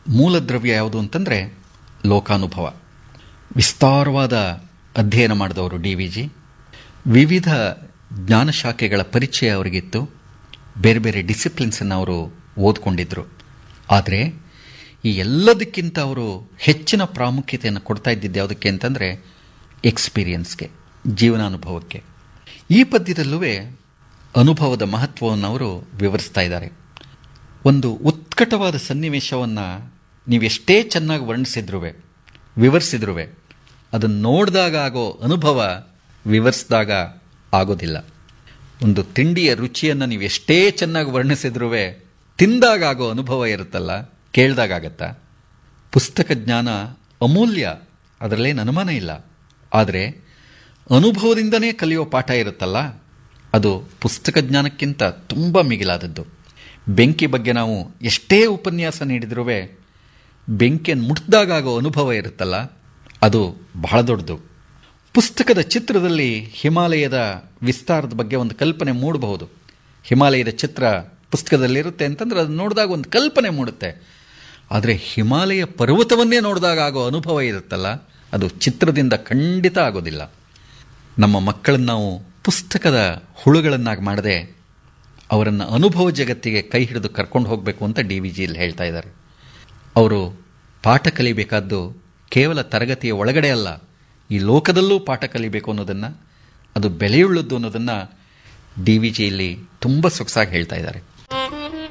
ಮೂಲ ದ್ರವ್ಯ ಯಾವುದು ಅಂತಂದರೆ ಲೋಕಾನುಭವ ವಿಸ್ತಾರವಾದ ಅಧ್ಯಯನ ಮಾಡಿದವರು ಡಿ ವಿ ಜಿ ವಿವಿಧ ಜ್ಞಾನಶಾಖೆಗಳ ಪರಿಚಯ ಅವರಿಗಿತ್ತು ಬೇರೆ ಬೇರೆ ಡಿಸಿಪ್ಲಿನ್ಸನ್ನು ಅವರು ಓದ್ಕೊಂಡಿದ್ರು ಆದರೆ ಈ ಎಲ್ಲದಕ್ಕಿಂತ ಅವರು ಹೆಚ್ಚಿನ ಪ್ರಾಮುಖ್ಯತೆಯನ್ನು ಕೊಡ್ತಾ ಇದ್ದಿದ್ದು ಯಾವುದಕ್ಕೆ ಅಂತಂದರೆ ಎಕ್ಸ್ಪೀರಿಯನ್ಸ್ಗೆ ಜೀವನಾನುಭವಕ್ಕೆ ಈ ಪದ್ಯದಲ್ಲೂ ಅನುಭವದ ಮಹತ್ವವನ್ನು ಅವರು ವಿವರಿಸ್ತಾ ಇದ್ದಾರೆ ಒಂದು ಉತ್ಕಟವಾದ ಸನ್ನಿವೇಶವನ್ನು ನೀವೆಷ್ಟೇ ಚೆನ್ನಾಗಿ ವರ್ಣಿಸಿದ್ರೂ ವಿವರಿಸಿದ್ರೂ ಅದನ್ನು ನೋಡಿದಾಗ ಆಗೋ ಅನುಭವ ವಿವರಿಸಿದಾಗ ಆಗೋದಿಲ್ಲ ಒಂದು ತಿಂಡಿಯ ರುಚಿಯನ್ನು ನೀವು ಎಷ್ಟೇ ಚೆನ್ನಾಗಿ ವರ್ಣಿಸಿದ್ರೂ ತಿಂದಾಗ ಆಗೋ ಅನುಭವ ಇರುತ್ತಲ್ಲ ಕೇಳಿದಾಗತ್ತಾ ಪುಸ್ತಕ ಜ್ಞಾನ ಅಮೂಲ್ಯ ಅದರಲ್ಲೇನು ಅನುಮಾನ ಇಲ್ಲ ಆದರೆ ಅನುಭವದಿಂದನೇ ಕಲಿಯೋ ಪಾಠ ಇರುತ್ತಲ್ಲ ಅದು ಪುಸ್ತಕ ಜ್ಞಾನಕ್ಕಿಂತ ತುಂಬ ಮಿಗಿಲಾದದ್ದು ಬೆಂಕಿ ಬಗ್ಗೆ ನಾವು ಎಷ್ಟೇ ಉಪನ್ಯಾಸ ನೀಡಿದ್ರೂ ಬೆಂಕಿಯನ್ನು ಮುಟ್ಟಿದಾಗ ಆಗೋ ಅನುಭವ ಇರುತ್ತಲ್ಲ ಅದು ಬಹಳ ದೊಡ್ಡದು ಪುಸ್ತಕದ ಚಿತ್ರದಲ್ಲಿ ಹಿಮಾಲಯದ ವಿಸ್ತಾರದ ಬಗ್ಗೆ ಒಂದು ಕಲ್ಪನೆ ಮೂಡಬಹುದು ಹಿಮಾಲಯದ ಚಿತ್ರ ಪುಸ್ತಕದಲ್ಲಿರುತ್ತೆ ಅಂತಂದ್ರೆ ಅದು ನೋಡಿದಾಗ ಒಂದು ಕಲ್ಪನೆ ಮೂಡುತ್ತೆ ಆದರೆ ಹಿಮಾಲಯ ಪರ್ವತವನ್ನೇ ನೋಡಿದಾಗ ಆಗೋ ಅನುಭವ ಇರುತ್ತಲ್ಲ ಅದು ಚಿತ್ರದಿಂದ ಖಂಡಿತ ಆಗೋದಿಲ್ಲ ನಮ್ಮ ಮಕ್ಕಳನ್ನು ನಾವು ಪುಸ್ತಕದ ಹುಳುಗಳನ್ನಾಗಿ ಮಾಡದೆ ಅವರನ್ನು ಅನುಭವ ಜಗತ್ತಿಗೆ ಕೈ ಹಿಡಿದು ಕರ್ಕೊಂಡು ಹೋಗಬೇಕು ಅಂತ ಡಿ ವಿ ಜಿಯಲ್ಲಿ ಹೇಳ್ತಾ ಇದ್ದಾರೆ ಅವರು ಪಾಠ ಕಲಿಬೇಕಾದ್ದು ಕೇವಲ ತರಗತಿಯ ಒಳಗಡೆ ಅಲ್ಲ ಈ ಲೋಕದಲ್ಲೂ ಪಾಠ ಕಲಿಬೇಕು ಅನ್ನೋದನ್ನು ಅದು ಬೆಲೆಯುಳ್ಳದ್ದು ಅನ್ನೋದನ್ನು ಡಿ ವಿ ಜಿಯಲ್ಲಿ ತುಂಬ ಸೊಗಸಾಗಿ ಹೇಳ್ತಾ ಇದ್ದಾರೆ